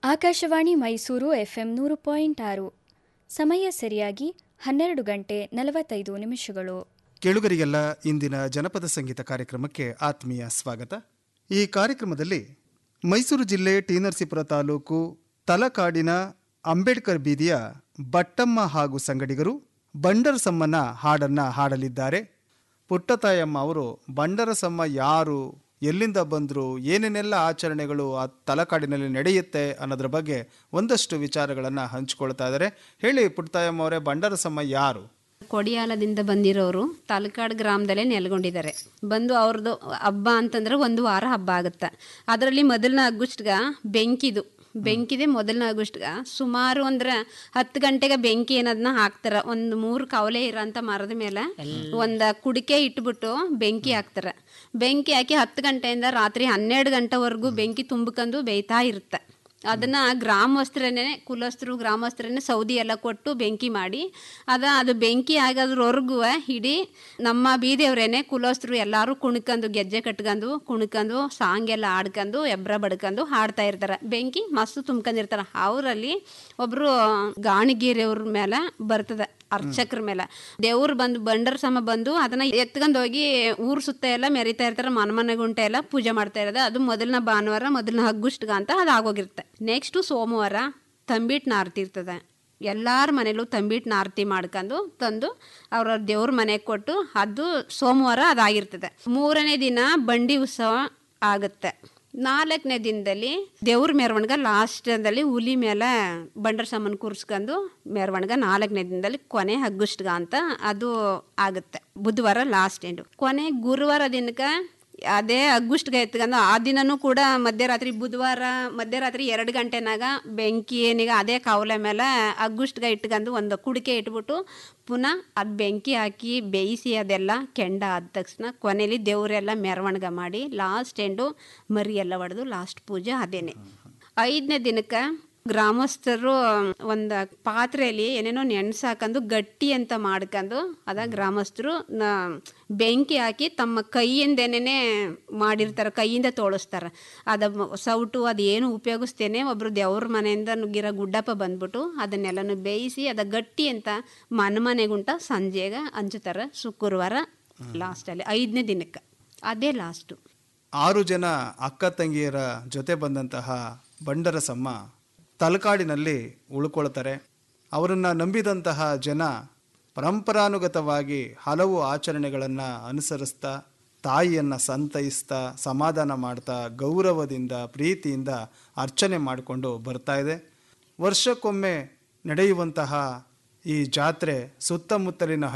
Akashvani Mysuru FM ನೂರು point ಆರು ಸಮಯ ಸರಿಯಾಗಿ ಹನ್ನೆರಡು ಗಂಟೆ ನಲವತ್ತೈದು ನಿಮಿಷಗಳು ಕೇಳುಗರಿಗೆಲ್ಲ ಇಂದಿನ ಜನಪದ ಸಂಗೀತ ಕಾರ್ಯಕ್ರಮಕ್ಕೆ ಆತ್ಮೀಯ ಸ್ವಾಗತ ಈ ಕಾರ್ಯಕ್ರಮದಲ್ಲಿ ಮೈಸೂರು ಜಿಲ್ಲೆ ಟಿ ನರಸೀಪುರ ತಾಲೂಕು ತಲಕಾಡಿನ ಅಂಬೇಡ್ಕರ್ ಬೀದಿಯ ಬಟ್ಟಮ್ಮ ಹಾಗೂ ಸಂಗಡಿಗರು ಬಂಡರಸಮ್ಮನ ಹಾಡನ್ನ ಹಾಡಲಿದ್ದಾರೆ ಪುಟ್ಟತಾಯಮ್ಮ ಅವರು ಬಂಡರಸಮ್ಮ ಯಾರು ಎಲ್ಲಿಂದ ಬಂದರು ಏನೇನೆಲ್ಲ ಆಚರಣೆಗಳು ಆ ತಲಕಾಡಿನಲ್ಲಿ ನಡೆಯುತ್ತೆ ಅನ್ನೋದ್ರ ಬಗ್ಗೆ ಒಂದಷ್ಟು ವಿಚಾರಗಳನ್ನು ಹಂಚಿಕೊಳ್ತಾ ಇದ್ದಾರೆ ಹೇಳಿ ಪುಟ್ಟತಾಯಮ್ಮ ಅವರೇ ಬಂಡರಸಮ್ಮ ಯಾರು ಕೊಡಿಯಾಲದಿಂದ ಬಂದಿರೋರು ತಾಲೂಕಾಡ್ ಗ್ರಾಮದಲ್ಲೇ ನೆಲೆಗೊಂಡಿದ್ದಾರೆ ಬಂದು ಅವ್ರದ್ದು ಹಬ್ಬ ಅಂತಂದ್ರೆ ಒಂದು ವಾರ ಹಬ್ಬ ಆಗುತ್ತೆ ಅದರಲ್ಲಿ ಮೊದಲನೇ ಆಗಸ್ಟ್ಗ ಬೆಂಕಿದು ಬೆಂಕಿದೆ ಮೊದಲನೇ ಆಗಸ್ಟ್ಗ ಸುಮಾರು ಅಂದ್ರೆ ಹತ್ತು ಗಂಟೆಗೆ ಬೆಂಕಿ ಏನದನ್ನ ಹಾಕ್ತಾರ ಒಂದು ಮೂರು ಕವಲೆ ಇರೋಂಥ ಮರದ ಮೇಲೆ ಒಂದು ಕುಡಿಕೆ ಇಟ್ಬಿಟ್ಟು ಬೆಂಕಿ ಹಾಕ್ತಾರ ಬೆಂಕಿ ಹಾಕಿ ಹತ್ತು ಗಂಟೆಯಿಂದ ರಾತ್ರಿ ಹನ್ನೆರಡು ಗಂಟೆವರೆಗೂ ಬೆಂಕಿ ತುಂಬಿಕೊಂಡು ಬೇಯ್ತಾ ಇರುತ್ತೆ ಅದನ್ನ ಗ್ರಾಮಸ್ಥರನ್ನೇ ಕುಲಸ್ಥರು ಗ್ರಾಮಸ್ಥರನ್ನೇ ಸೌದಿ ಎಲ್ಲ ಕೊಟ್ಟು ಬೆಂಕಿ ಮಾಡಿ ಅದ ಅದು ಬೆಂಕಿ ಆಗೋದ್ರವರೆಗೂ ಇಡೀ ನಮ್ಮ ಬೀದಿಯವ್ರೇನೆ ಕುಲಸ್ಥರು ಎಲ್ಲರೂ ಕುಣ್ಕೊಂಡು ಗೆಜ್ಜೆ ಕಟ್ಕೊಂಡು ಕುಣ್ಕೊಂಡು ಸಾಂಗ್ ಎಲ್ಲ ಆಡ್ಕೊಂಡು ಎಬ್ರ ಬಡ್ಕೊಂಡು ಹಾಡ್ತಾ ಇರ್ತಾರೆ ಬೆಂಕಿ ಮಸ್ತ್ ತುಂಬ್ಕೊಂಡಿರ್ತಾರೆ ಅವರಲ್ಲಿ ಒಬ್ರು ಗಾಣಿಗೇರಿಯವ್ರ ಮೇಲೆ ಬರ್ತದೆ ಅರ್ಚಕ್ರ ಮೇಲೆ ದೇವ್ರು ಬಂದು ಬಂಡರ ಸಮ ಬಂದು ಅದನ್ನ ಎತ್ಕೊಂಡು ಹೋಗಿ ಊರ್ ಸುತ್ತ ಎಲ್ಲ ಮೆರಿತಾ ಇರ್ತಾರೆ ಮನ ಮನೆ ಗುಂಟೆ ಎಲ್ಲ ಪೂಜೆ ಮಾಡ್ತಾ ಇರೋದು ಅದು ಮೊದಲನ ಭಾನುವಾರ ಮೊದಲನ ಹಗ್ಗುಷ್ಟ್ಗ ಅಂತ ಅದು ಆಗೋಗಿರುತ್ತೆ ನೆಕ್ಸ್ಟು ಸೋಮವಾರ ತಂಬಿಟ್ಟು ನಾರ್ತಿ ಇರ್ತದೆ ಎಲ್ಲಾರ ಮನೇಲೂ ತಂಬಿಟ್ಟು ನಾರ್ತಿ ಮಾಡ್ಕೊಂಡು ತಂದು ಅವ್ರ ದೇವ್ರ ಮನೆಗೆ ಕೊಟ್ಟು ಅದು ಸೋಮವಾರ ಅದಾಗಿರ್ತದೆ ಮೂರನೇ ದಿನ ಬಂಡಿ ಉತ್ಸವ ಆಗುತ್ತೆ ನಾಲ್ಕನೇ ದಿನದಲ್ಲಿ ದೇವ್ರ ಮೆರವಣಿಗೆ ಲಾಸ್ಟದಲ್ಲಿ ಹುಲಿ ಮೇಲೆ ಬಂಡರ ಸಾಮಾನು ಕೂರಿಸ್ಕೊಂಡು ಮೆರವಣಿಗೆ ನಾಲ್ಕನೇ ದಿನದಲ್ಲಿ ಕೊನೆ ಹಗ್ಗುಷ್ಟ್ಗ ಅಂತ ಅದು ಆಗುತ್ತೆ ಬುಧವಾರ ಲಾಸ್ಟ್ ಎಂಡು ಕೊನೆ ಗುರುವಾರ ದಿನಕ್ಕೆ ಅದೇ ಅಗ್ಗುಷ್ಟ್ಗೆ ಎತ್ಕೊಂಡು ಆ ದಿನನೂ ಕೂಡ ಮಧ್ಯರಾತ್ರಿ ಬುಧವಾರ ಮಧ್ಯರಾತ್ರಿ ಎರಡು ಗಂಟೆನಾಗ ಬೆಂಕಿ ಏನೀಗ ಅದೇ ಕಾವಲೆ ಮೇಲೆ ಅಗ್ಗುಷ್ಟ್ಗೆ ಇಟ್ಕೊಂಡು ಒಂದು ಕುಡಿಕೆ ಇಟ್ಬಿಟ್ಟು ಪುನಃ ಅದು ಬೆಂಕಿ ಹಾಕಿ ಬೇಯಿಸಿ ಅದೆಲ್ಲ ಕೆಂಡ ಆದ ತಕ್ಷಣ ಕೊನೆಯಲ್ಲಿ ದೇವರೆಲ್ಲ ಮೆರವಣಿಗೆ ಮಾಡಿ ಲಾಸ್ಟ್ ಎಂಡು ಮರಿ ಎಲ್ಲ ಹೊಡೆದು ಲಾಸ್ಟ್ ಪೂಜೆ ಅದೇನೆ ಐದನೇ ದಿನಕ್ಕೆ ಗ್ರಾಮಸ್ಥರು ಒಂದು ಪಾತ್ರೆಯಲ್ಲಿ ಏನೇನೋ ನೆನ್ಸು ಹಾಕೊಂಡು ಗಟ್ಟಿ ಅಂತ ಮಾಡ್ಕೊಂಡು ಅದ ಗ್ರಾಮಸ್ಥರು ನ ಬೆಂಕಿ ಹಾಕಿ ತಮ್ಮ ಕೈಯಿಂದೇನೆ ಮಾಡಿರ್ತಾರೆ ಕೈಯಿಂದ ತೋಳಿಸ್ತಾರೆ ಅದ ಮ- ಸೌಟು ಅದೇನು ಉಪಯೋಗಿಸ್ತೇನೆ ಒಬ್ರು ದೇವ್ರ ಮನೆಯಿಂದ ನುಗ್ಗಿರೋ ಗುಡ್ಡಪ್ಪ ಬಂದ್ಬಿಟ್ಟು ಅದನ್ನೆಲ್ಲನು ಬೇಯಿಸಿ ಅದ ಗಟ್ಟಿ ಅಂತ ಮನೆ ಮನೆಗುಂಟ ಸಂಜೆಗೆ ಹಂಚುತ್ತಾರೆ ಶುಕ್ರವಾರ ಲಾಸ್ಟಲ್ಲಿ ಐದನೇ ದಿನಕ್ಕೆ ಅದೇ ಲಾಸ್ಟು ಆರು ಜನ ಅಕ್ಕ ತಂಗಿಯರ ಜೊತೆ ಬಂದಂತಹ ಬಂಡರಸಮ್ಮ ತಲಕಾಡಿನಲ್ಲಿ ಉಳ್ಕೊಳ್ತಾರೆ ಅವರನ್ನು ನಂಬಿದಂತಹ ಜನ ಪರಂಪರಾನುಗತವಾಗಿ ಹಲವು ಆಚರಣೆಗಳನ್ನು ಅನುಸರಿಸ್ತಾ ತಾಯಿಯನ್ನು ಸಂತೈಸ್ತಾ ಸಮಾಧಾನ ಮಾಡ್ತಾ ಗೌರವದಿಂದ ಪ್ರೀತಿಯಿಂದ ಅರ್ಚನೆ ಮಾಡಿಕೊಂಡು ಬರ್ತಾ ಇದೆ ವರ್ಷಕ್ಕೊಮ್ಮೆ ನಡೆಯುವಂತಹ ಈ ಜಾತ್ರೆ ಸುತ್ತಮುತ್ತಲಿನ